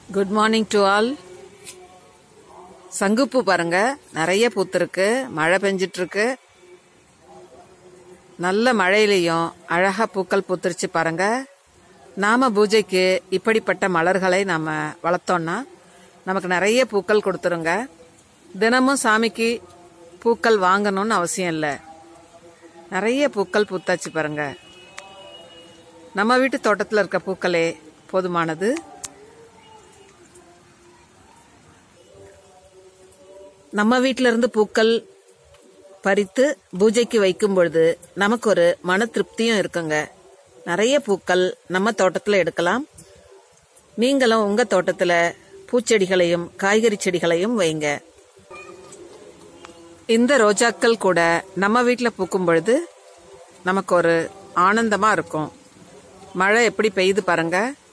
good morning to all சங்குப்பூ பாருங்க நிறைய பூத்திருக்கு மழை பெஞ்சிட்டு இருக்கு நல்ல மழையிலையும் அழகா பூக்கள் பூத்துருச்சு பாருங்க நாம பூஜைக்கு இப்படிப்பட்ட மலர்களை நாம வளர்த்தோம்னா நமக்கு நிறைய பூக்கள் கொடுத்துருங்க தினமும் சாமிக்கு பூக்கள் வாங்கணும்னு அவசியம் இல்லை நிறைய பூக்கள் பூத்தாச்சு பாருங்க நம்ம வீட்டு தோட்டத்தில் இருக்க பூக்களே போதுமானது நம்ம வீட்டில இருந்து பூக்கள் பறித்து பூஜைக்கு வைக்கும் பொழுது நமக்கு ஒரு மன திருப்தியும் இருக்குங்க நிறைய பூக்கள் நம்ம தோட்டத்தில் எடுக்கலாம் நீங்களும் உங்க தோட்டத்தில் பூச்செடிகளையும் காய்கறி செடிகளையும் வைங்க இந்த ரோஜாக்கள் கூட நம்ம வீட்டில் பூக்கும் பொழுது நமக்கு ஒரு ஆனந்தமா இருக்கும் மழை எப்படி பெய்யுது பாருங்க